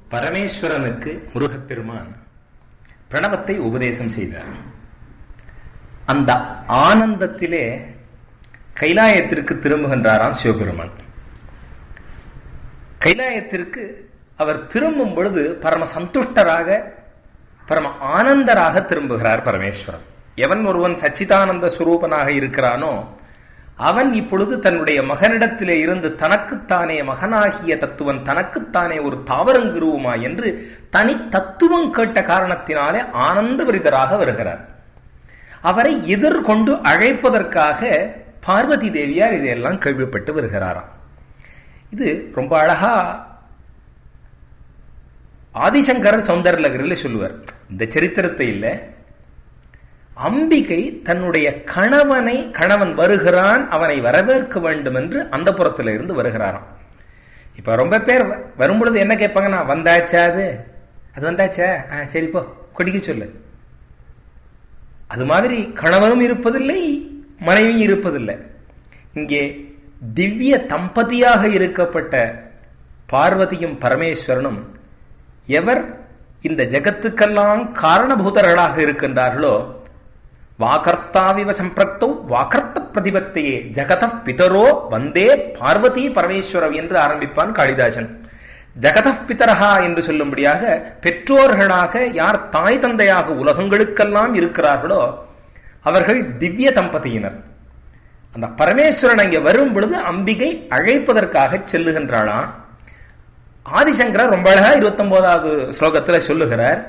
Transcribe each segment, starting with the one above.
பரமேஸ்வரனுக்கு முருகப்பெருமான் பிரணவத்தை உபதேசம் செய்தார் அந்த ஆனந்தத்திலே கைலாயத்திற்கு திரும்புகின்றாராம் சிவபெருமான் கைலாயத்திற்கு அவர் திரும்பும் பொழுது பரம சந்துஷ்டராக பரம ஆனந்தராக திரும்புகிறார் பரமேஸ்வரன் எவன் ஒருவன் சச்சிதானந்த சுரூபனாக இருக்கிறானோ அவன் இப்பொழுது தன்னுடைய மகனிடத்திலே இருந்து தனக்குத்தானே மகனாகிய தத்துவன் தனக்குத்தானே ஒரு தாவரங்குருவுமா என்று தனி தத்துவம் கேட்ட காரணத்தினாலே ஆனந்த விரிதராக வருகிறார் அவரை எதிர்கொண்டு அழைப்பதற்காக பார்வதி தேவியார் இதையெல்லாம் கேள்விப்பட்டு வருகிறாராம் இது ரொம்ப அழகா ஆதிசங்கரர் சௌந்தரலகரில் சொல்லுவார் இந்த சரித்திரத்தை இல்லை அம்பிகை தன்னுடைய கணவனை கணவன் வருகிறான் அவனை வரவேற்க வேண்டும் என்று அந்த புறத்துல இருந்து வருகிறாராம் இப்ப ரொம்ப பேர் வரும்பொழுது என்ன கேட்பாங்கன்னா வந்தாச்சா அது அது வந்தாச்சா ஆ சரி போ கொடிக்க சொல்லு அது மாதிரி கணவனும் இருப்பதில்லை மனைவியும் இருப்பதில்லை இங்கே திவ்ய தம்பதியாக இருக்கப்பட்ட பார்வதியும் பரமேஸ்வரனும் எவர் இந்த ஜெகத்துக்கெல்லாம் காரணபூதர்களாக இருக்கின்றார்களோ வாகர்த்தாவிவ சம்பிரக்தோ வாகர்த்த பிரதிபத்தையே ஜகத பிதரோ வந்தே பார்வதி பரமேஸ்வரம் என்று ஆரம்பிப்பான் காளிதாசன் ஜகத பிதரஹா என்று சொல்லும்படியாக பெற்றோர்களாக யார் தாய் தந்தையாக உலகங்களுக்கெல்லாம் இருக்கிறார்களோ அவர்கள் திவ்ய தம்பதியினர் அந்த பரமேஸ்வரன் அங்கே வரும் பொழுது அம்பிகை அழைப்பதற்காக செல்லுகின்றாளாம் ஆதிசங்கரர் ரொம்ப அழகா இருபத்தி ஒன்பதாவது ஸ்லோகத்துல சொல்லுகிறார்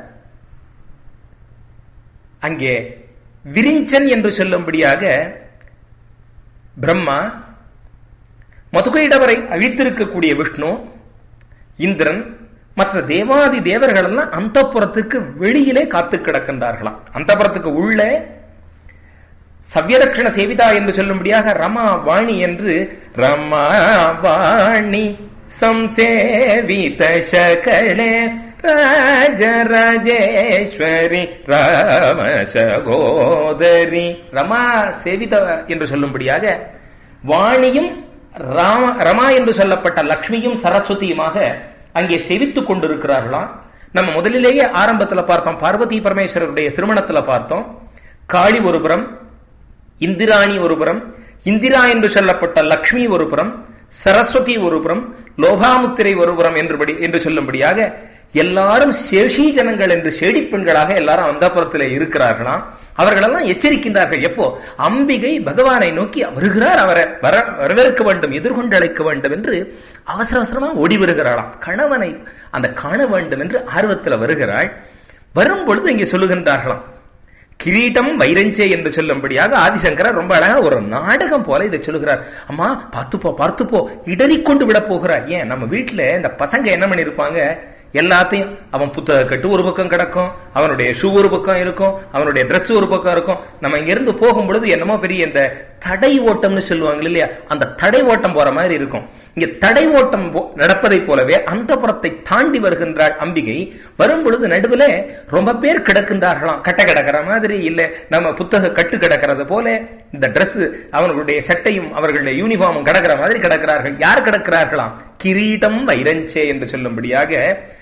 அங்கே விரிஞ்சன் என்று சொல்லும்படியாக பிரம்மா மதுகையிடவரை அழித்திருக்கக்கூடிய விஷ்ணு இந்திரன் மற்ற தேவாதி தேவர்கள் எல்லாம் அந்த புறத்துக்கு வெளியிலே காத்து கிடக்கின்றார்களாம் அந்த புறத்துக்கு உள்ளே சவ்யதட்சண சேவிதா என்று சொல்லும்படியாக ரமா வாணி என்று ரமா வாணி சம்சேவித சகலே ராஜராஜேஸ்வரி ராம சகோதரி ரமா சேவித என்று சொல்லும்படியாக வாணியும் ராம ரமா என்று சொல்லப்பட்ட லக்ஷ்மியும் சரஸ்வதியுமாக அங்கே செவித்துக் கொண்டிருக்கிறார்களாம் நம்ம முதலிலேயே ஆரம்பத்தில் பார்த்தோம் பார்வதி பரமேஸ்வரருடைய திருமணத்தில் பார்த்தோம் காளி ஒரு புறம் இந்திராணி ஒரு புறம் இந்திரா என்று சொல்லப்பட்ட லக்ஷ்மி ஒரு புறம் சரஸ்வதி ஒரு புறம் லோபாமுத்திரை ஒரு புறம் என்றுபடி என்று சொல்லும்படியாக எல்லாரும் சேஷி ஜனங்கள் என்று சேடி பெண்களாக எல்லாரும் அந்த புறத்தில் இருக்கிறார்களாம் அவர்களெல்லாம் எச்சரிக்கின்றார்கள் எப்போ அம்பிகை பகவானை நோக்கி வருகிறார் அவரை வர வரவேற்க வேண்டும் எதிர்கொண்டு அழைக்க வேண்டும் என்று அவசர அவசரமா ஓடி வருகிறாளாம் கணவனை அந்த காண வேண்டும் என்று ஆர்வத்தில் வருகிறாள் வரும் பொழுது இங்கே சொல்லுகின்றார்களாம் கிரீட்டம் வைரஞ்சே என்று சொல்லும்படியாக ஆதிசங்கரர் ரொம்ப அழகா ஒரு நாடகம் போல இதை சொல்லுகிறார் அம்மா பார்த்துப்போ பார்த்துப்போ இடறிக்கொண்டு விட போகிறார் ஏன் நம்ம வீட்டுல இந்த பசங்க என்ன பண்ணிருப்பாங்க எல்லாத்தையும் அவன் புத்தக கட்டு ஒரு பக்கம் கிடக்கும் அவனுடைய ஷூ ஒரு பக்கம் இருக்கும் அவனுடைய ட்ரெஸ் ஒரு பக்கம் இருக்கும் நம்ம இங்க இருந்து போகும் பொழுது என்னமோ பெரிய இந்த தடை ஓட்டம்னு சொல்லுவாங்க இல்லையா அந்த தடை ஓட்டம் போற மாதிரி இருக்கும் இங்க தடை ஓட்டம் நடப்பதை போலவே அந்த புறத்தை தாண்டி வருகின்றாள் அம்பிகை வரும் பொழுது நடுவில் ரொம்ப பேர் கிடக்கின்றார்களாம் கட்ட கிடக்கிற மாதிரி இல்ல நம்ம புத்தக கட்டு கிடக்கிறது போல இந்த ட்ரெஸ் அவர்களுடைய சட்டையும் அவர்களுடைய யூனிஃபார்மும் கிடக்கிற மாதிரி கிடக்கிறார்கள் யார் கிடக்கிறார்களாம் கிரீடம் வைரஞ்சே என்று சொல்லும்படியாக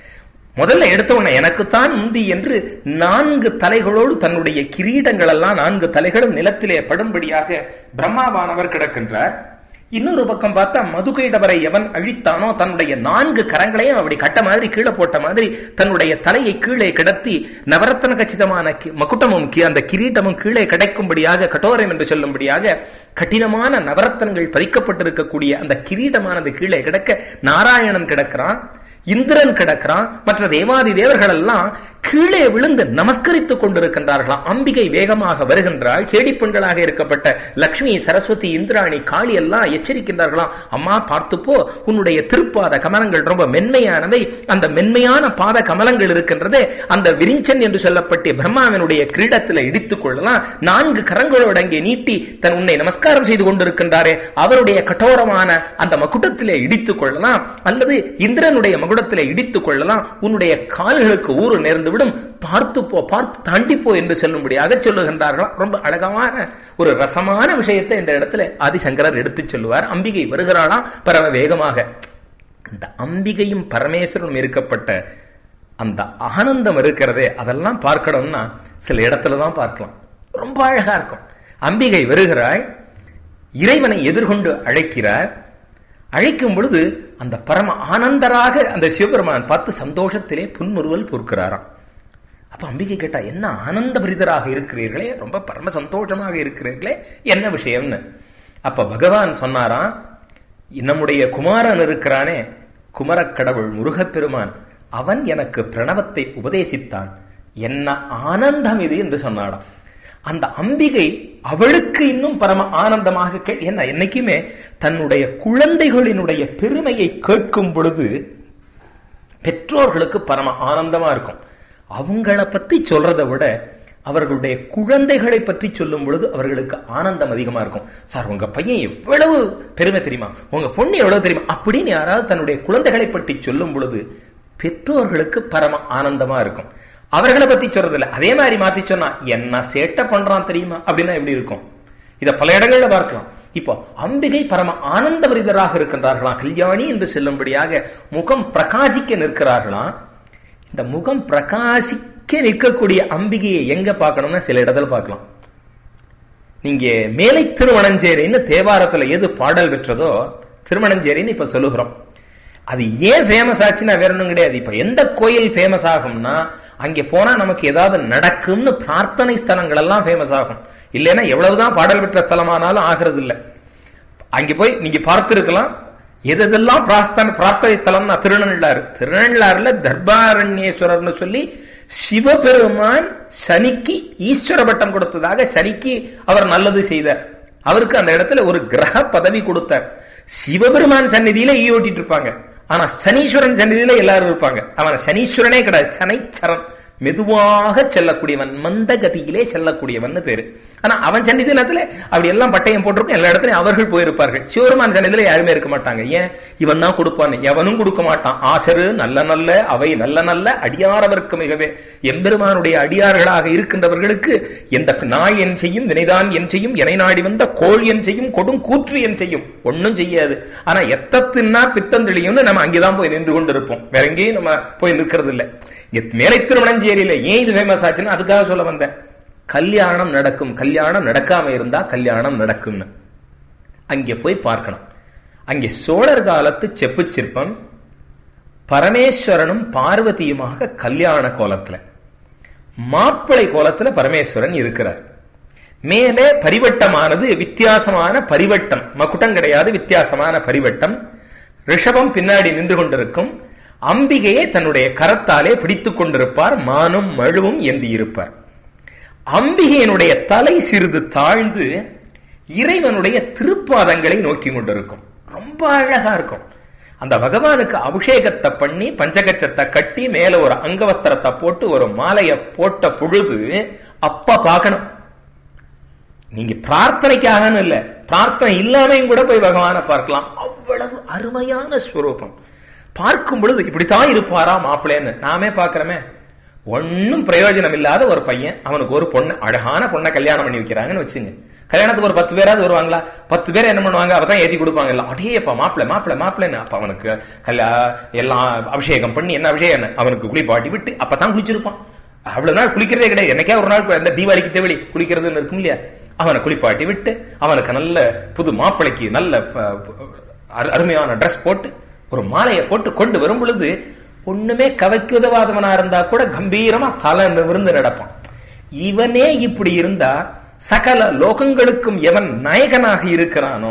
முதல்ல எடுத்த உடனே எனக்குத்தான் உந்தி என்று நான்கு தலைகளோடு தன்னுடைய கிரீடங்கள் எல்லாம் நான்கு தலைகளும் நிலத்திலே படும்படியாக பிரம்மாவானவர் கிடக்கின்றார் இன்னொரு பக்கம் பார்த்தா மதுகைடவரை எவன் அழித்தானோ தன்னுடைய நான்கு கரங்களையும் அப்படி கட்ட மாதிரி கீழே போட்ட மாதிரி தன்னுடைய தலையை கீழே கிடத்தி நவரத்தன கச்சிதமான மகுட்டமும் அந்த கிரீட்டமும் கீழே கிடைக்கும்படியாக கட்டோரம் என்று சொல்லும்படியாக கடினமான நவரத்தனங்கள் பதிக்கப்பட்டிருக்கக்கூடிய அந்த கிரீடமானது கீழே கிடக்க நாராயணன் கிடக்கிறான் இந்திரன் கிடக்கிறான் மற்ற தேவாதி தேவர்கள் எல்லாம் கீழே விழுந்து நமஸ்கரித்துக் கொண்டிருக்கின்றார்களாம் அம்பிகை வேகமாக வருகின்றாள் செடி பெண்களாக இருக்கப்பட்ட லக்ஷ்மி சரஸ்வதி இந்திராணி காளி எல்லாம் எச்சரிக்கின்றார்களாம் அம்மா பார்த்துப்போ உன்னுடைய திருப்பாத கமலங்கள் ரொம்ப மென்மையானவை அந்த மென்மையான பாத கமலங்கள் இருக்கின்றதே அந்த விரிஞ்சன் என்று சொல்லப்பட்ட பிரம்மாவினுடைய கிரீடத்தில் இடித்துக் கொள்ளலாம் நான்கு கரங்களோடு அங்கே நீட்டி தன் உன்னை நமஸ்காரம் செய்து கொண்டிருக்கின்றாரே அவருடைய கட்டோரமான அந்த மகுடத்திலே இடித்துக் கொள்ளலாம் அல்லது இந்திரனுடைய மகுடத்திலே இடித்துக் கொள்ளலாம் உன்னுடைய கால்களுக்கு ஊறு நேர்ந்து விடும் பார்த்து போ பார்த்து தாண்டி போ என்று சொல்லும்படியாக சொல்லுகின்றார்களாம் ரொம்ப அழகமான ஒரு ரசமான விஷயத்தை இந்த இடத்துல ஆதிசங்கரர் எடுத்து சொல்லுவார் அம்பிகை வருகிறாளாம் பரவ வேகமாக இந்த அம்பிகையும் பரமேஸ்வரனும் இருக்கப்பட்ட அந்த ஆனந்தம் இருக்கிறதே அதெல்லாம் பார்க்கணும்னா சில இடத்துல தான் பார்க்கலாம் ரொம்ப அழகா இருக்கும் அம்பிகை வருகிறாள் இறைவனை எதிர்கொண்டு அழைக்கிறார் அழைக்கும் பொழுது அந்த பரம ஆனந்தராக அந்த சிவபெருமான் பார்த்து சந்தோஷத்திலே புன்முறுவல் பொறுக்கிறாராம் அப்ப அம்பிகை கேட்டா என்ன ஆனந்த பரிதராக இருக்கிறீர்களே ரொம்ப பரம சந்தோஷமாக இருக்கிறீர்களே என்ன விஷயம்னு அப்ப பகவான் சொன்னாராம் நம்முடைய குமாரன் இருக்கிறானே குமரக்கடவுள் முருகப்பெருமான் அவன் எனக்கு பிரணவத்தை உபதேசித்தான் என்ன ஆனந்தம் இது என்று சொன்னாடாம் அந்த அம்பிகை அவளுக்கு இன்னும் பரம ஆனந்தமாக என்ன என்னைக்குமே தன்னுடைய குழந்தைகளினுடைய பெருமையை கேட்கும் பொழுது பெற்றோர்களுக்கு பரம ஆனந்தமா இருக்கும் அவங்கள பத்தி சொல்றதை விட அவர்களுடைய குழந்தைகளை பற்றி சொல்லும் பொழுது அவர்களுக்கு ஆனந்தம் அதிகமா இருக்கும் சார் உங்க பையன் எவ்வளவு பெருமை தெரியுமா உங்க பொண்ணு எவ்வளவு தெரியுமா அப்படின்னு யாராவது தன்னுடைய குழந்தைகளை பற்றி சொல்லும் பொழுது பெற்றோர்களுக்கு பரம ஆனந்தமா இருக்கும் அவர்களை பத்தி சொல்றது இல்லை அதே மாதிரி மாத்தி சொன்னா என்ன சேட்டை பண்றான் தெரியுமா அப்படின்னா எப்படி இருக்கும் இத பல இடங்கள்ல பார்க்கலாம் இப்போ அம்பிகை பரம ஆனந்த விரிதராக இருக்கின்றார்களாம் கல்யாணி என்று சொல்லும்படியாக முகம் பிரகாசிக்க நிற்கிறார்களாம் இந்த முகம் பிரகாசிக்க நிற்கக்கூடிய அம்பிகையை எங்க பார்க்கணும்னா சில இடத்துல பார்க்கலாம் நீங்க மேலை திருமணஞ்சேரின்னு தேவாரத்துல எது பாடல் பெற்றதோ திருமணஞ்சேரின்னு இப்ப சொல்லுகிறோம் அது ஏன் ஃபேமஸ் ஆச்சுன்னா வேற ஒன்றும் கிடையாது இப்ப எந்த கோயில் ஃபேமஸ் ஆகும்னா அங்கே போனா நமக்கு ஏதாவது நடக்கும்னு பிரார்த்தனை ஸ்தலங்கள் எல்லாம் ஃபேமஸ் ஆகும் இல்லைன்னா எவ்வளவுதான் பாடல் பெற்ற ஸ்தலமானாலும் ஆகிறது இல்லை அங்கே போய் நீங்க பார்த்திருக்கலாம் எதெல்லாம் பிரார்த்தனை பிரார்த்தனை ஸ்தலம்னா திருநள்ளாறு திருநள்ளாறுல தர்பாரண்யேஸ்வரர்னு சொல்லி சிவபெருமான் சனிக்கு ஈஸ்வர பட்டம் கொடுத்ததாக சனிக்கு அவர் நல்லது செய்தார் அவருக்கு அந்த இடத்துல ஒரு கிரக பதவி கொடுத்தார் சிவபெருமான் சந்நிதியில ஈ ஓட்டிட்டு இருப்பாங்க ஆனா சனீஸ்வரன் சந்நிதியில எல்லாரும் இருப்பாங்க அவன் சனீஸ்வரனே கிடையாது சனைச்சரன் மெதுவாக செல்லக்கூடியவன் மந்த கதியிலே செல்லக்கூடியவன் பேரு ஆனா அவன் சன்னிதினத்துல அப்படி எல்லாம் பட்டயம் போட்டிருக்கும் எல்லா இடத்துலயும் அவர்கள் போயிருப்பார்கள் சிவருமான் சன்னிதில யாருமே இருக்க மாட்டாங்க ஏன் இவன் தான் கொடுப்பான் எவனும் கொடுக்க மாட்டான் ஆசரு நல்ல நல்ல அவை நல்ல நல்ல அடியாரவர்க்கு மிகவே எம்பெருமானுடைய அடியார்களாக இருக்கின்றவர்களுக்கு எந்த நாய் என் செய்யும் வினைதான் என் செய்யும் எனை நாடி வந்த கோள் என் செய்யும் கொடும் கூற்று என் செய்யும் ஒன்னும் செய்யாது ஆனா எத்தத்தின்னா பித்தம் தெளியும்னு நம்ம அங்கேதான் போய் நின்று கொண்டு இருப்போம் வேற எங்கேயும் நம்ம போய் நிற்கிறது இல்லை மேலை திருமணஞ்சேரியில ஏன் இது ஃபேமஸ் ஆச்சுன்னு அதுக்காக சொல்ல வந்தேன் கல்யாணம் நடக்கும் கல்யாணம் நடக்காம இருந்தா கல்யாணம் நடக்கும்னு அங்கே போய் பார்க்கணும் அங்கே சோழர் காலத்து செப்பு சிற்பம் பரமேஸ்வரனும் பார்வதியுமாக கல்யாண கோலத்துல மாப்பிளை கோலத்துல பரமேஸ்வரன் இருக்கிறார் மேலே பரிவட்டமானது வித்தியாசமான பரிவட்டம் மக்குட்டம் கிடையாது வித்தியாசமான பரிவட்டம் ரிஷபம் பின்னாடி நின்று கொண்டிருக்கும் அம்பிகையை தன்னுடைய கரத்தாலே பிடித்துக் கொண்டிருப்பார் மானும் மழுவும் ஏந்தி இருப்பார் அம்பிகையினுடைய தலை சிறிது தாழ்ந்து இறைவனுடைய திருப்பாதங்களை நோக்கி கொண்டிருக்கும் ரொம்ப அழகா இருக்கும் அந்த பகவானுக்கு அபிஷேகத்தை பண்ணி பஞ்சகச்சத்தை கட்டி மேல ஒரு அங்கவஸ்திரத்தை போட்டு ஒரு மாலையை போட்ட பொழுது அப்ப பார்க்கணும் நீங்க பிரார்த்தனைக்காகன்னு இல்ல பிரார்த்தனை இல்லாமையும் கூட போய் பகவானை பார்க்கலாம் அவ்வளவு அருமையான ஸ்வரூபம் பார்க்கும் பொழுது இப்படித்தான் இருப்பாரா மாப்பிள்ளைன்னு நாமே பாக்குறோமே ஒன்னும் பிரயோஜனம் இல்லாத ஒரு பையன் அவனுக்கு ஒரு பொண்ணு அழகான பொண்ணை கல்யாணம் பண்ணி வைக்கிறாங்கன்னு வச்சுங்க கல்யாணத்துக்கு ஒரு பத்து பேராவது வருவாங்களா பத்து பேர் என்ன பண்ணுவாங்க அவதான் ஏத்தி கொடுப்பாங்க எல்லாம் அடேப்பா மாப்பிள்ள மாப்பிள்ள மாப்பிள்ளன்னு அப்ப அவனுக்கு கல்யா எல்லாம் அபிஷேகம் பண்ணி என்ன அபிஷேகம் அவனுக்கு குளிப்பாட்டி விட்டு அப்பதான் குளிச்சிருப்பான் அவ்வளவு நாள் குளிக்கிறதே கிடையாது என்னைக்கே ஒரு நாள் இந்த தீபாவளிக்கு தேவடி குளிக்கிறதுன்னு இருக்கும் இல்லையா அவனை குளிப்பாட்டி விட்டு அவனுக்கு நல்ல புது மாப்பிளைக்கு நல்ல அருமையான ட்ரெஸ் போட்டு ஒரு மாலையை போட்டு கொண்டு வரும் பொழுது ஒண்ணுமே கவைக்கு உதவாதவனா இருந்தா கூட கம்பீரமா தலை விருந்து நடப்பான் இவனே இப்படி இருந்தா சகல லோகங்களுக்கும் எவன் நாயகனாக இருக்கிறானோ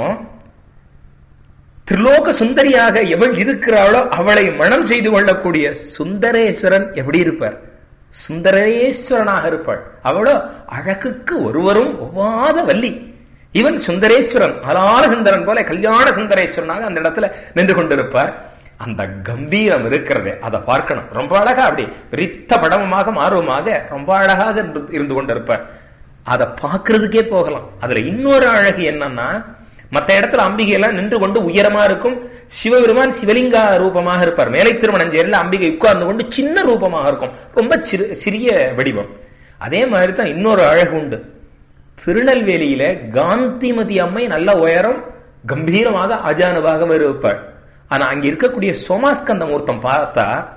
திரிலோக சுந்தரியாக எவள் இருக்கிறாளோ அவளை மனம் செய்து கொள்ளக்கூடிய சுந்தரேஸ்வரன் எப்படி இருப்பார் சுந்தரேஸ்வரனாக இருப்பாள் அவளோ அழகுக்கு ஒருவரும் ஒவ்வாத வள்ளி இவன் சுந்தரேஸ்வரன் அலால சுந்தரன் போல கல்யாண சுந்தரேஸ்வரனாக அந்த இடத்துல நின்று கொண்டிருப்பார் அந்த கம்பீரம் இருக்கிறதே அதை பார்க்கணும் ரொம்ப அழகா அப்படி விரித்த படமுமாக மாறுவமாக ரொம்ப அழகாக இருந்து கொண்டிருப்பார் அதை பார்க்கறதுக்கே போகலாம் அதுல இன்னொரு அழகு என்னன்னா மத்த இடத்துல அம்பிகை எல்லாம் நின்று கொண்டு உயரமா இருக்கும் சிவபெருமான் சிவலிங்கா ரூபமாக இருப்பார் மேலை திருமணஞ்சேரியில் அம்பிகை உட்கார்ந்து கொண்டு சின்ன ரூபமாக இருக்கும் ரொம்ப சிறிய வடிவம் அதே மாதிரி தான் இன்னொரு அழகு உண்டு திருநெல்வேலியில காந்திமதி அம்மை நல்ல உயரம் கம்பீரமாக அஜானுவாக இருப்பாள் ஆனா அங்க இருக்கக்கூடிய சோமாஸ்கந்த மூர்த்தம் பார்த்தா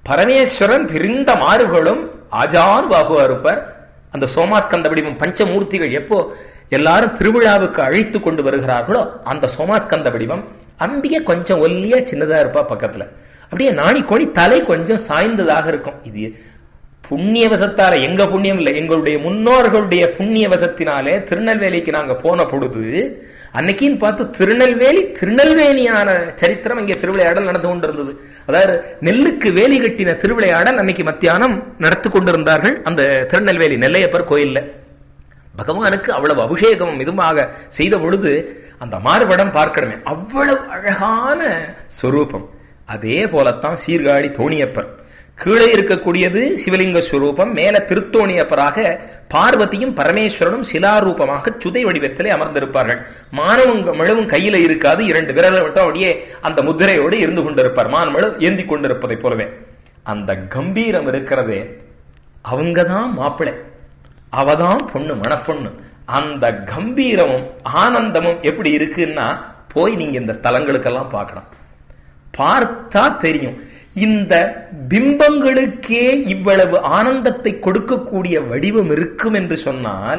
பரமேஸ்வரன் பிரிந்த மாறுகளும் ஆஜான் பாகுவா இருப்பார் அந்த சோமாஸ்கந்த வடிவம் பஞ்சமூர்த்திகள் எப்போ எல்லாரும் திருவிழாவுக்கு அழைத்து கொண்டு வருகிறார்களோ அந்த சோமாஸ்கந்த வடிவம் அம்பிகை கொஞ்சம் ஒல்லியா சின்னதா இருப்பா பக்கத்துல அப்படியே நாணி கோணி தலை கொஞ்சம் சாய்ந்ததாக இருக்கும் இது புண்ணிய வசத்தால எங்க புண்ணியம் இல்லை எங்களுடைய முன்னோர்களுடைய புண்ணிய வசத்தினாலே திருநெல்வேலிக்கு நாங்க போன பொழுது அன்னைக்குன்னு பார்த்து திருநெல்வேலி திருநெல்வேலியான சரித்திரம் இங்கே திருவிளையாடல் நடந்து கொண்டிருந்தது அதாவது நெல்லுக்கு வேலி கட்டின திருவிளையாடல் அன்னைக்கு மத்தியானம் நடத்தி கொண்டிருந்தார்கள் அந்த திருநெல்வேலி நெல்லையப்பர் கோயில்ல பகவானுக்கு அவ்வளவு அபிஷேகம் இதுமாக செய்த பொழுது அந்த மாறுபடம் பார்க்கணுமே அவ்வளவு அழகான சொரூபம் அதே போலத்தான் சீர்காழி தோணியப்பர் கீழே இருக்கக்கூடியது சிவலிங்க ஸ்வரூபம் மேல திருத்தோணியப்பராக பார்வதியும் பரமேஸ்வரனும் சிலாரூபமாக சுதை வடிவத்திலே அமர்ந்திருப்பார்கள் மானவும் மழுவும் கையில இருக்காது இரண்டு விரலை மட்டும் அப்படியே அந்த முத்திரையோடு இருந்து கொண்டிருப்பார் மானமழு ஏந்தி கொண்டிருப்பதை போலவே அந்த கம்பீரம் இருக்கிறதே அவங்கதான் மாப்பிள்ளை அவதான் பொண்ணு மணப்பொண்ணு அந்த கம்பீரமும் ஆனந்தமும் எப்படி இருக்குன்னா போய் நீங்க இந்த ஸ்தலங்களுக்கெல்லாம் பார்க்கணும் பார்த்தா தெரியும் இந்த பிம்பங்களுக்கே இவ்வளவு ஆனந்தத்தை கொடுக்கக்கூடிய வடிவம் இருக்கும் என்று சொன்னால்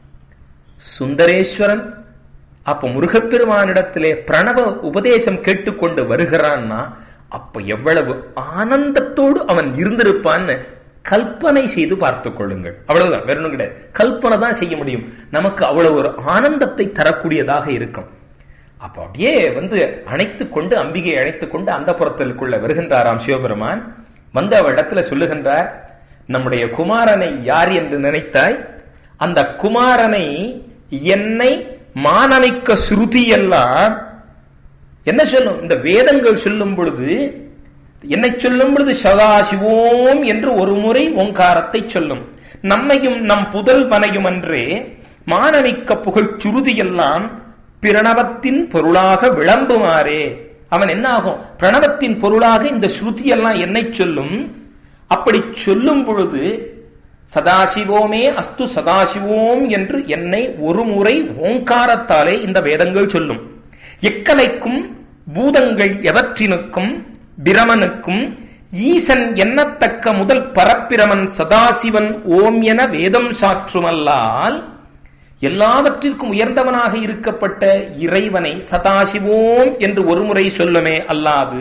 சுந்தரேஸ்வரன் அப்ப முருகப்பெருமானிடத்திலே பிரணவ உபதேசம் கேட்டுக்கொண்டு வருகிறான்னா அப்ப எவ்வளவு ஆனந்தத்தோடு அவன் இருந்திருப்பான்னு கல்பனை செய்து பார்த்துக் கொள்ளுங்கள் அவ்வளவுதான் வேற ஒன்றும் கிடையாது கல்பனை தான் செய்ய முடியும் நமக்கு அவ்வளவு ஒரு ஆனந்தத்தை தரக்கூடியதாக இருக்கும் அப்ப அப்படியே வந்து அணைத்து கொண்டு அம்பிகை அழைத்துக் கொண்டு அந்த புறத்திற்குள்ள வருகின்றாராம் சிவபெருமான் வந்து அவ இடத்துல சொல்லுகின்றார் நம்முடைய குமாரனை யார் என்று நினைத்தாய் அந்த குமாரனை என்னை மானமிக்க ஸ்ருதி எல்லாம் என்ன சொல்லும் இந்த வேதங்கள் சொல்லும் பொழுது என்னை சொல்லும் பொழுது சதாசிவோம் என்று ஒரு முறை ஓங்காரத்தை சொல்லும் நம்மையும் நம் புதல்வனையும் அன்றே மானமிக்க புகழ் சுருதி எல்லாம் பிரணவத்தின் பொருளாக விளம்புமாறே அவன் என்ன ஆகும் பிரணவத்தின் பொருளாக இந்த ஸ்ருதி எல்லாம் என்னை சொல்லும் அப்படி சொல்லும் பொழுது சதாசிவோமே அஸ்து சதாசிவோம் என்று என்னை ஒரு முறை ஓங்காரத்தாலே இந்த வேதங்கள் சொல்லும் எக்கலைக்கும் பூதங்கள் எவற்றினுக்கும் பிரமனுக்கும் ஈசன் எண்ணத்தக்க முதல் பரப்பிரமன் சதாசிவன் ஓம் என வேதம் சாற்றுமல்லால் எல்லாவற்றிற்கும் உயர்ந்தவனாக இருக்கப்பட்ட இறைவனை சதாசிவோம் என்று ஒருமுறை சொல்லுமே அல்லாது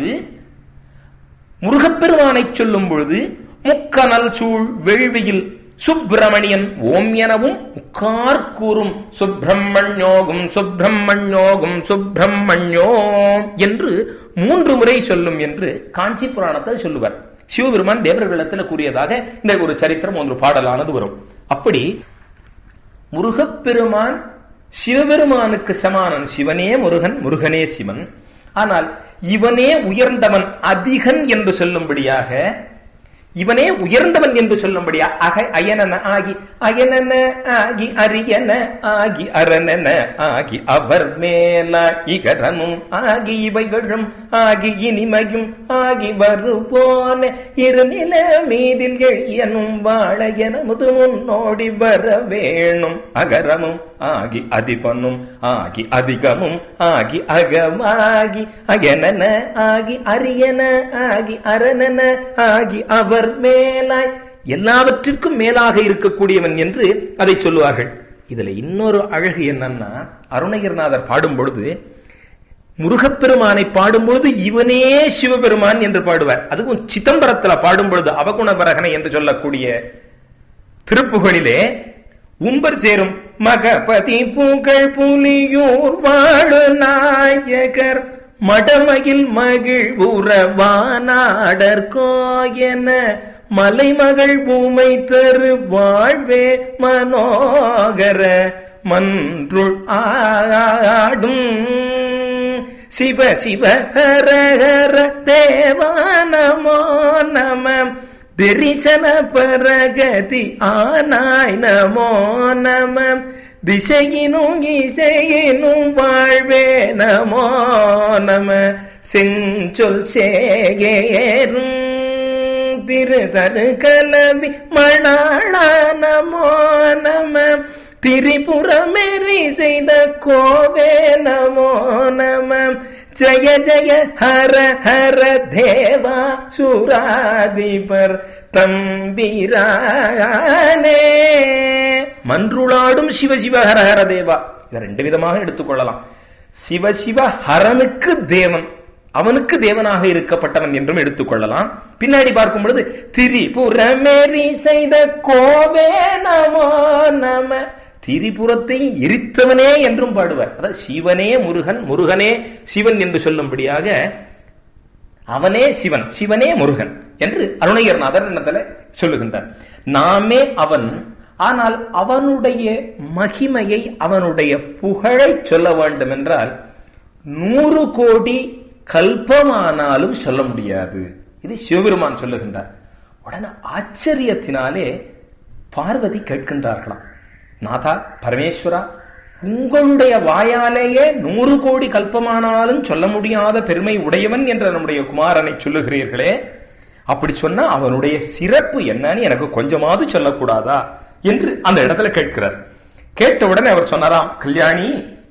முருகப்பெருமானை சொல்லும் பொழுது முக்கனல் சூழ் வெள்வியில் சுப்பிரமணியன் ஓம் எனவும் உக்கார் கூறும் சுப்பிரமணியோகும் சுப்பிரமணியோகும் சுப்பிரமணியோம் என்று மூன்று முறை சொல்லும் என்று காஞ்சி புராணத்தில் சொல்லுவார் சிவபெருமான் தேவர்களிடத்தில் கூறியதாக இந்த ஒரு சரித்திரம் ஒன்று பாடலானது வரும் அப்படி முருகப்பெருமான் சிவபெருமானுக்கு சமானன் சிவனே முருகன் முருகனே சிவன் ஆனால் இவனே உயர்ந்தவன் அதிகன் என்று சொல்லும்படியாக இவனே உயர்ந்தவன் என்று சொல்லும்படியா அக அயனன ஆகி அயனன ஆகி அரியன ஆகி அரணன ஆகி அவர் மேல இகரமும் ஆகி இவைகளும் ஆகி இனிமையும் ஆகி வருவோன இருநில மீதில் எழியனும் வாழ என முது முன்னோடி வர வேணும் அகரமும் ஆகி அதிபனும் ஆகி அதிகமும் ஆகி அகமாகி அகனன ஆகி அரியன ஆகி அரணன ஆகி அவர் மேலாய் எல்லாவற்றிற்கும் மேலாக இருக்கக்கூடியவன் என்று அதை சொல்லுவார்கள் இதுல இன்னொரு அழகு என்னன்னா அருணகிரிநாதர் பாடும் பொழுது முருகப்பெருமானை பாடும்பொழுது இவனே சிவபெருமான் என்று பாடுவார் அதுவும் சிதம்பரத்துல பாடும் பொழுது அவகுணபரகனை என்று சொல்லக்கூடிய திருப்புகளிலே உம்பர் சேரும் மகபதி புகழ் புலியூர் வாழு நாயகர் மடமகில் மகிழ் உறவானாடர் கோயன மலைமகள் பூமை தரு வாழ்வே மனோகர மன்றுள் ஆடும் சிவ சிவ ஹர ஹர தேவானமோ நம திரிசன பரகதி ஆனாய் நமோ நம திசையினும் இசையினும் வாழ்வே நமோ நம செஞ்சொல் சேகேரும் திரு தரு கலவி மணாளா நமோ நம திரிபுரமெறி செய்த கோவே நமோ நம ஜய ஜய ஹர ஹர தேவா சூராதிபர் தம்பிரானே மன்றுளாடும் சிவ சிவ ஹர ஹர தேவா இதை ரெண்டு விதமாக எடுத்துக்கொள்ளலாம் சிவ சிவ ஹரனுக்கு தேவன் அவனுக்கு தேவனாக இருக்கப்பட்டவன் என்றும் எடுத்துக்கொள்ளலாம் பின்னாடி பார்க்கும் பொழுது திரிபுரமேரி செய்த கோவே நமோ நம திரிபுரத்தை எரித்தவனே என்றும் பாடுவார் அதாவது சிவனே முருகன் முருகனே சிவன் என்று சொல்லும்படியாக அவனே சிவன் சிவனே முருகன் என்று அருணகிரநாதர் என்னத்துல சொல்லுகின்றார் நாமே அவன் ஆனால் அவனுடைய மகிமையை அவனுடைய புகழை சொல்ல வேண்டும் என்றால் நூறு கோடி கல்பமானாலும் சொல்ல முடியாது இது சிவபெருமான் சொல்லுகின்றார் உடனே ஆச்சரியத்தினாலே பார்வதி கேட்கின்றார்களாம் நாதா பரமேஸ்வரா உங்களுடைய வாயாலேயே நூறு கோடி கல்பமானாலும் சொல்ல முடியாத பெருமை உடையவன் என்ற நம்முடைய குமாரனை சொல்லுகிறீர்களே அப்படி சொன்னா அவனுடைய சிறப்பு என்னன்னு எனக்கு கொஞ்சமாவது சொல்லக்கூடாதா என்று அந்த இடத்துல கேட்கிறார் கேட்ட உடனே அவர் சொன்னாராம் கல்யாணி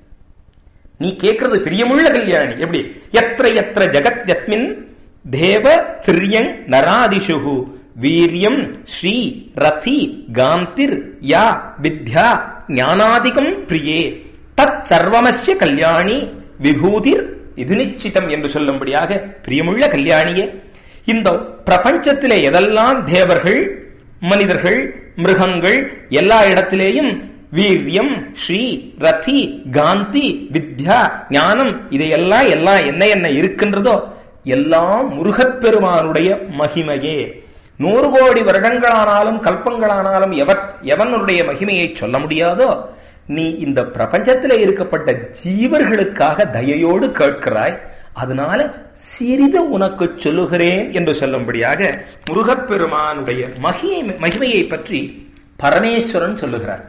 நீ கேட்கறது பிரியமுள்ள கல்யாணி எப்படி எத்திர எத்திர ஜெகத் யத்மின் தேவ திரியங் நராதிஷுகு வீரியம் ஸ்ரீ ரதி காந்திர் யா வித்யா ஞானாதிகம் பிரியே தத் சர்வமஸ்ய கல்யாணி விபூதிர் இது நிச்சிதம் என்று சொல்லும்படியாக பிரியமுள்ள கல்யாணியே இந்த பிரபஞ்சத்திலே எதெல்லாம் தேவர்கள் மனிதர்கள் மிருகங்கள் எல்லா இடத்திலேயும் வீரியம் ஸ்ரீ ரதி காந்தி வித்யா ஞானம் இதையெல்லாம் எல்லாம் என்ன என்ன இருக்கின்றதோ எல்லாம் முருகப்பெருமானுடைய மகிமையே நூறு கோடி வருடங்களானாலும் கல்பங்களானாலும் எவ எவனுடைய மகிமையை சொல்ல முடியாதோ நீ இந்த பிரபஞ்சத்திலே இருக்கப்பட்ட ஜீவர்களுக்காக தயையோடு கேட்கிறாய் அதனால சிறிது உனக்கு சொல்லுகிறேன் என்று சொல்லும்படியாக முருகப்பெருமானுடைய மகிமை மகிமையை பற்றி பரமேஸ்வரன் சொல்லுகிறார்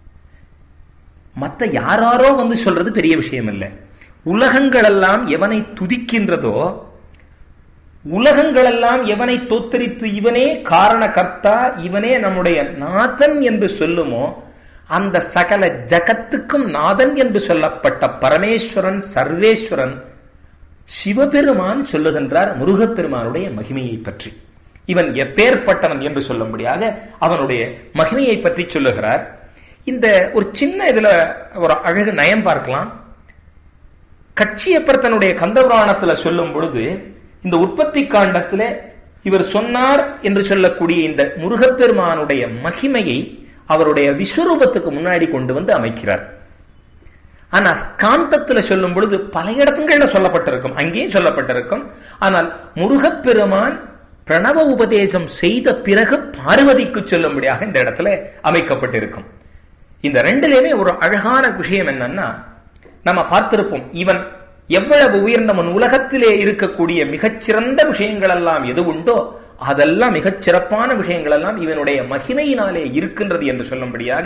மத்த யாராரோ வந்து சொல்றது பெரிய விஷயம் இல்லை உலகங்களெல்லாம் எவனை துதிக்கின்றதோ உலகங்களெல்லாம் எவனை தோத்தரித்து இவனே காரண கர்த்தா இவனே நம்முடைய நாதன் என்று சொல்லுமோ அந்த சகல ஜகத்துக்கும் நாதன் என்று சொல்லப்பட்ட பரமேஸ்வரன் சர்வேஸ்வரன் சிவபெருமான் சொல்லுகின்றார் முருகப்பெருமானுடைய மகிமையை பற்றி இவன் எப்பேற்பட்டவன் என்று சொல்லும்படியாக அவனுடைய மகிமையை பற்றி சொல்லுகிறார் இந்த ஒரு சின்ன இதுல ஒரு அழகு நயம் பார்க்கலாம் கட்சியப்பர் தன்னுடைய கந்தபுராணத்துல சொல்லும் பொழுது இந்த உற்பத்தி காண்டத்துல இவர் சொன்னார் என்று சொல்லக்கூடிய இந்த முருகப்பெருமானுடைய மகிமையை அவருடைய விஸ்வரூபத்துக்கு முன்னாடி கொண்டு வந்து அமைக்கிறார் ஆனா ஸ்காந்தத்துல சொல்லும் பொழுது பல இடத்துங்கள்ல சொல்லப்பட்டிருக்கும் அங்கேயும் சொல்லப்பட்டிருக்கும் ஆனால் முருகப்பெருமான் பிரணவ உபதேசம் செய்த பிறகு பார்வதிக்கு சொல்லும்படியாக இந்த இடத்துல அமைக்கப்பட்டிருக்கும் இந்த ரெண்டுலயுமே ஒரு அழகான விஷயம் என்னன்னா நம்ம பார்த்திருப்போம் இவன் எவ்வளவு உயர்ந்தவன் உலகத்திலே இருக்கக்கூடிய மிகச்சிறந்த விஷயங்கள் எல்லாம் எது உண்டோ அதெல்லாம் மிகச் சிறப்பான விஷயங்கள் எல்லாம் இவனுடைய மகிமையினாலே இருக்கின்றது என்று சொல்லும்படியாக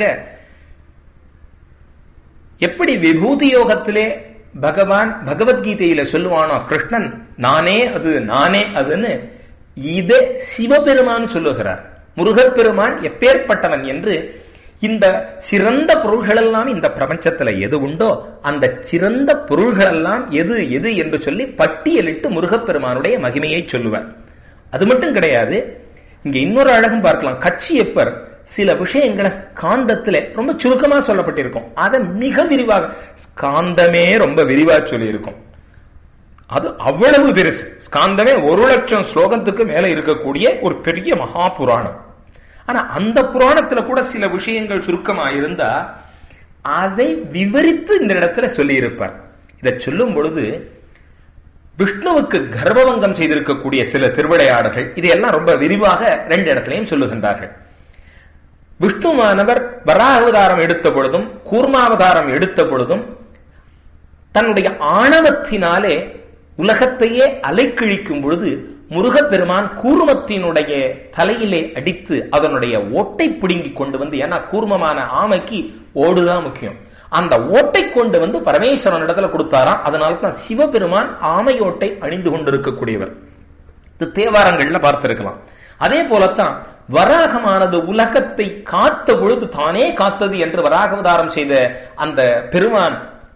எப்படி விபூதி யோகத்திலே பகவான் பகவத்கீதையில சொல்லுவானோ கிருஷ்ணன் நானே அது நானே அதுன்னு இதை சிவபெருமான் சொல்லுகிறார் முருகப்பெருமான் எப்பேற்பட்டவன் என்று இந்த சிறந்த பொருள்களெல்லாம் இந்த பிரபஞ்சத்துல எது உண்டோ அந்த சிறந்த பொருள்களெல்லாம் எது எது என்று சொல்லி பட்டியலிட்டு முருகப்பெருமானுடைய மகிமையை சொல்லுவார் அது மட்டும் கிடையாது இங்க இன்னொரு அழகும் பார்க்கலாம் கட்சியப்பர் சில விஷயங்களை ஸ்காந்தத்துல ரொம்ப சுருக்கமா சொல்லப்பட்டிருக்கும் அதை மிக விரிவாக ஸ்காந்தமே ரொம்ப விரிவா சொல்லியிருக்கும் அது அவ்வளவு பெருசு ஸ்காந்தமே ஒரு லட்சம் ஸ்லோகத்துக்கு மேல இருக்கக்கூடிய ஒரு பெரிய மகா புராணம் ஆனா அந்த புராணத்துல கூட சில விஷயங்கள் சுருக்கமா இருந்தா அதை விவரித்து இந்த இடத்துல சொல்லி இருப்பார் இதை சொல்லும் பொழுது விஷ்ணுவுக்கு கர்ப்பவங்கம் செய்திருக்கக்கூடிய சில திருவிளையாடல்கள் இதையெல்லாம் ரொம்ப விரிவாக ரெண்டு இடத்திலையும் சொல்லுகின்றார்கள் விஷ்ணுவானவர் வராவதாரம் எடுத்த பொழுதும் கூர்மாவதாரம் எடுத்த பொழுதும் தன்னுடைய ஆணவத்தினாலே உலகத்தையே அலைக்கிழிக்கும் பொழுது முருகப்பெருமான் கூர்மத்தினுடைய தலையிலே அடித்து அதனுடைய ஓட்டை பிடுங்கி கொண்டு வந்து ஏன்னா கூர்மமான ஆமைக்கு ஓடுதான் முக்கியம் அந்த ஓட்டை கொண்டு வந்து பரமேஸ்வரன் இடத்துல கொடுத்தாராம் அதனால தான் சிவபெருமான் ஆமை ஓட்டை அணிந்து கொண்டிருக்கக்கூடியவர் இது தேவாரங்கள்ல பார்த்திருக்கலாம் அதே போலத்தான் வராகமானது உலகத்தை காத்த பொழுது தானே காத்தது என்று வராகவதாரம் செய்த அந்த பெருமான்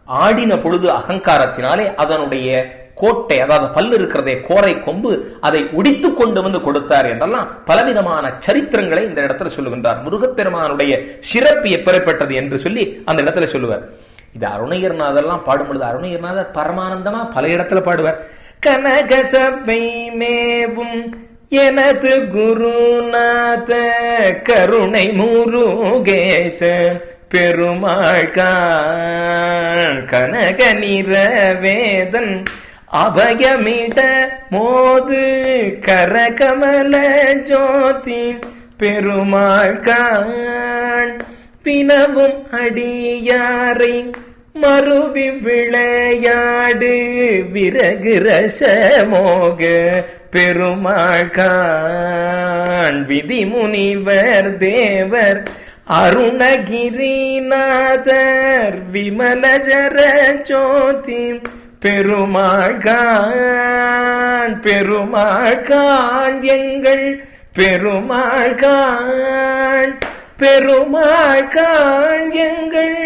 ஆடின பொழுது அகங்காரத்தினாலே அதனுடைய கோட்டை அதாவது பல்லு இருக்கிறதே கோரை கொம்பு அதை உடித்து கொண்டு வந்து கொடுத்தார் என்றெல்லாம் பலவிதமான சரித்திரங்களை இந்த இடத்துல சொல்லுகின்றார் முருகப்பெருமானுடைய சிறப்பு எப்பெறப்பட்டது என்று சொல்லி அந்த இடத்துல சொல்லுவார் இது அருணகிரிநாதர்லாம் பாடும் பொழுது அருணகிரிநாதர் பரமானந்தமா பல இடத்துல பாடுவார் கனகசபை மேவும் எனது குருநாத கருணை முருகேச பெருமாள் கனக நிறவேதன் அபயமிட மோது கரகமல ஜோதி பெருமாள் பினவும் அடியாரை மறுவி விளையாடு விறகு ரசமோக பெருமாள் விதி முனிவர் தேவர் அருணகிரிநாதர் விமலஜர ஜோதி பெருமாள்கான் பெருமாள்கான் எங்கள் பெருமாள்கான் பெருமாள்கான் எங்கள்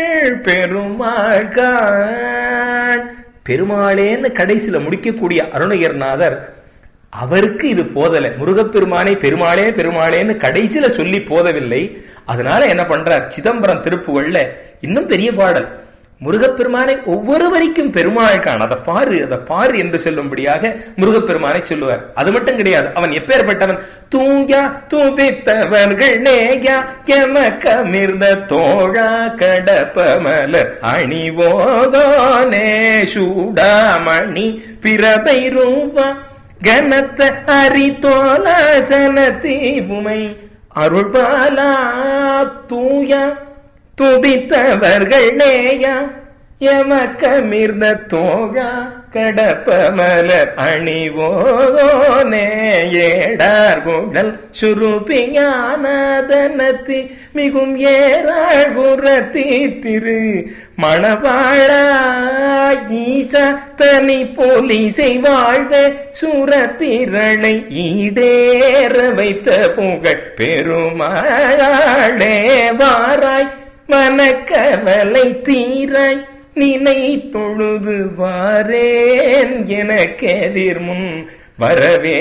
பெருமாள்கான் பெருமாளேன்னு கடைசியில முடிக்கக்கூடிய அருணகிரிநாதர் அவருக்கு இது போதல முருகப்பெருமானை பெருமாளே பெருமாளேன்னு கடைசியில சொல்லி போதவில்லை அதனால என்ன பண்றார் சிதம்பரம் திருப்புகள்ல இன்னும் பெரிய பாடல் முருகப்பெருமானை ஒவ்வொரு வரைக்கும் பெருமாள் காண அதை பாரு அதை பாரு என்று சொல்லும்படியாக முருகப்பெருமானை சொல்லுவார் அது மட்டும் கிடையாது அவன் எப்பேற்பட்டவன் தூயா தூதித்தவர்கள் நேயா எமக்கமிர்ந்த தோழா கடப்பமல அணிவோதோனே சூடாமணி பிரபை ரூபா கனத்த அரித்தோலாசன தீபுமை அருள்பாலா தூயா துதித்தவர்கள் நேயா எமக்கமிர்ந்த தோழா கடப்பமல அணிவோனே ஏடார் குழல் சுருபிஞானதனத்தி மிகும் ஏறாகுரத்தி திரு மணவாழா ஈசா தனி போலீசை வாழ்க சுரத்திரளை ஈடேற வைத்த புகழ் பெருமாளே வாராய் மனக்கவலை தீராய் நினை தொழுது வாரேன் எனக்கு எதிர் முன் வரவே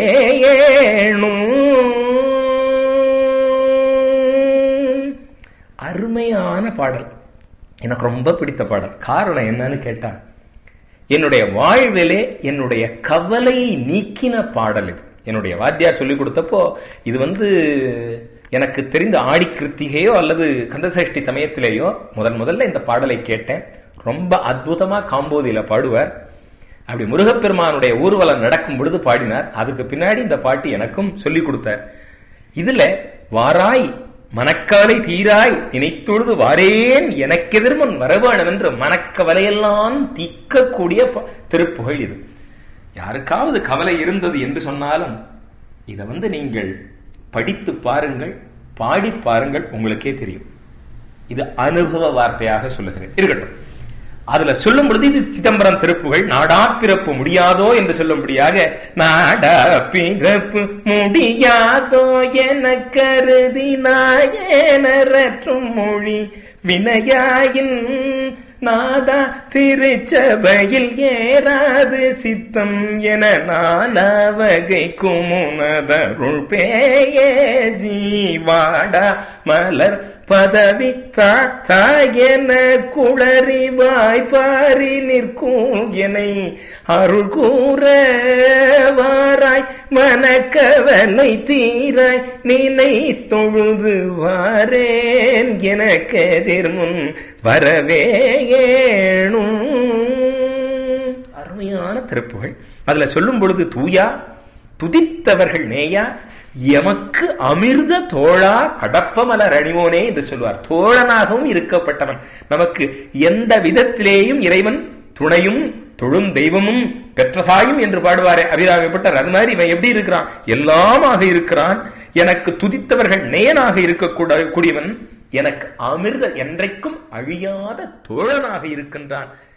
அருமையான பாடல் எனக்கு ரொம்ப பிடித்த பாடல் காரணம் என்னன்னு கேட்டா என்னுடைய வாழ்விலே என்னுடைய கவலையை நீக்கின பாடல் இது என்னுடைய வாத்தியார் சொல்லி கொடுத்தப்போ இது வந்து எனக்கு தெரிந்த ஆடி கிருத்திகையோ அல்லது கந்தசஷ்டி சமயத்திலேயோ முதன் முதல்ல இந்த பாடலை கேட்டேன் ரொம்ப அற்புதமா காம்போதியில பாடுவார் அப்படி முருகப்பெருமானுடைய ஊர்வலம் நடக்கும் பொழுது பாடினார் அதுக்கு பின்னாடி இந்த பாட்டு எனக்கும் சொல்லி கொடுத்தார் இதுல வாராய் மனக்கவலை தீராய் நினைத்தொழுது வாரேன் எனக்கெதிர்மன் வரவேணும் என்று மனக்கவலையெல்லாம் தீக்கக்கூடிய திருப்புகழ் இது யாருக்காவது கவலை இருந்தது என்று சொன்னாலும் இதை வந்து நீங்கள் படித்து பாருங்கள் பாடி பாருங்கள் உங்களுக்கே தெரியும் இது அனுபவ வார்த்தையாக சொல்லுகிறேன் இருக்கட்டும் அதுல சொல்லும் பொழுது இது சிதம்பரம் திருப்புகள் நாடா பிறப்பு முடியாதோ என்று சொல்லும்படியாக நாடா பிறப்பு முடியாதோ என கருதி நாயனற்றும் மொழி வினையாயின் நாதா திருச்சபையில் ஏறாது சித்தம் என நாலாவகை குமுனதருள் பேயே ஜீவாடா மலர் பதவி தாத்தா என குளறி வாய்ப்பாரி நிற்கும் எனை அருள் கூற வாராய் மனக்கவலை தீராய் நினை தொழுது வாரேன் எனக்கு எதிர்முன் வரவே ஏணும் அருமையான திருப்புகள் அதுல சொல்லும் பொழுது தூயா துதித்தவர்கள் நேயா எமக்கு அமிர்த தோழா கடப்பமலர் அணிவோனே என்று சொல்வார் தோழனாகவும் இருக்கப்பட்டவன் நமக்கு எந்த விதத்திலேயும் இறைவன் துணையும் தொழும் தெய்வமும் பெற்றசாயும் என்று பாடுவாரே அபிராமிப்பட்டர் அது மாதிரி இவன் எப்படி இருக்கிறான் எல்லாமாக இருக்கிறான் எனக்கு துதித்தவர்கள் நேயனாக இருக்கக்கூட கூடியவன் எனக்கு அமிர்த என்றைக்கும் அழியாத தோழனாக இருக்கின்றான்